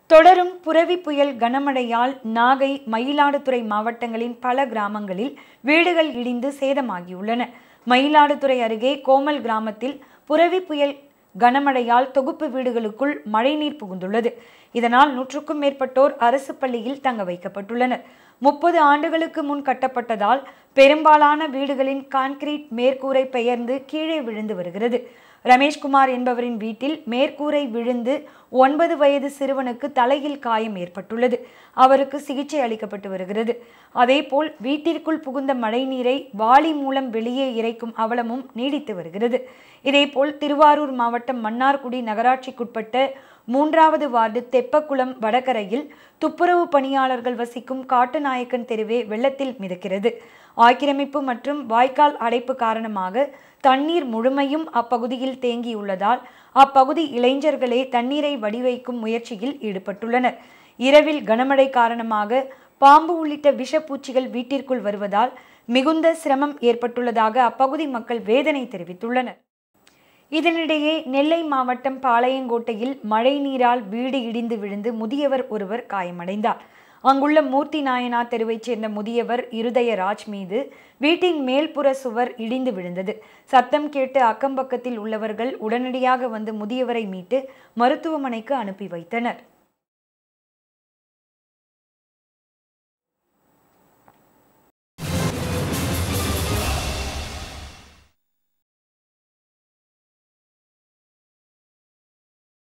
தொடரும் புரவி புயல் கனமழையால் நாகை மயிலாடுதுறை மாவட்டங்களின் பல கிராமங்களில் வீடுகள் இடிந்து சேதமாகியுள்ளன மயிலாடுதுறை அருகே கோமல் கிராமத்தில் புரவி புயல் கனமழையால் தொகுப்பு வீடுகளுக்குள் மழைநீர் புகுந்துள்ளது இதனால் நூற்றுக்கும் மேற்பட்டோர் அரசு பள்ளியில் தங்க வைக்கப்பட்டுள்ளனர் முப்பது ஆண்டுகளுக்கு முன் கட்டப்பட்டதால் பெரும்பாலான வீடுகளின் கான்கிரீட் மேற்கூரை பெயர்ந்து கீழே விழுந்து வருகிறது ரமேஷ்குமார் என்பவரின் வீட்டில் மேற்கூரை விழுந்து ஒன்பது வயது சிறுவனுக்கு தலையில் காயம் ஏற்பட்டுள்ளது அவருக்கு சிகிச்சை அளிக்கப்பட்டு வருகிறது அதேபோல் வீட்டிற்குள் புகுந்த மழைநீரை வாளி மூலம் வெளியே இறைக்கும் அவலமும் நீடித்து வருகிறது இதேபோல் திருவாரூர் மாவட்டம் மன்னார்குடி நகராட்சிக்குட்பட்ட மூன்றாவது வார்டு தெப்பக்குளம் வடகரையில் துப்புரவு பணியாளர்கள் வசிக்கும் காட்டுநாயக்கன் தெருவே வெள்ளத்தில் மிதக்கிறது ஆக்கிரமிப்பு மற்றும் வாய்க்கால் அடைப்பு காரணமாக தண்ணீர் முழுமையும் அப்பகுதியில் தேங்கியுள்ளதால் அப்பகுதி இளைஞர்களே தண்ணீரை வடிவைக்கும் முயற்சியில் ஈடுபட்டுள்ளனர் இரவில் கனமழை காரணமாக பாம்பு உள்ளிட்ட விஷப்பூச்சிகள் வீட்டிற்குள் வருவதால் மிகுந்த சிரமம் ஏற்பட்டுள்ளதாக அப்பகுதி மக்கள் வேதனை தெரிவித்துள்ளனர் இதனிடையே நெல்லை மாவட்டம் பாளையங்கோட்டையில் மழை நீரால் வீடு இடிந்து விழுந்து முதியவர் ஒருவர் காயமடைந்தார் அங்குள்ள மூர்த்தி நாயனார் தெருவைச் சேர்ந்த முதியவர் இருதயராஜ் மீது வீட்டின் மேல்புற சுவர் இடிந்து விழுந்தது சத்தம் கேட்டு அக்கம்பக்கத்தில் உள்ளவர்கள் உடனடியாக வந்து முதியவரை மீட்டு மருத்துவமனைக்கு அனுப்பி வைத்தனர்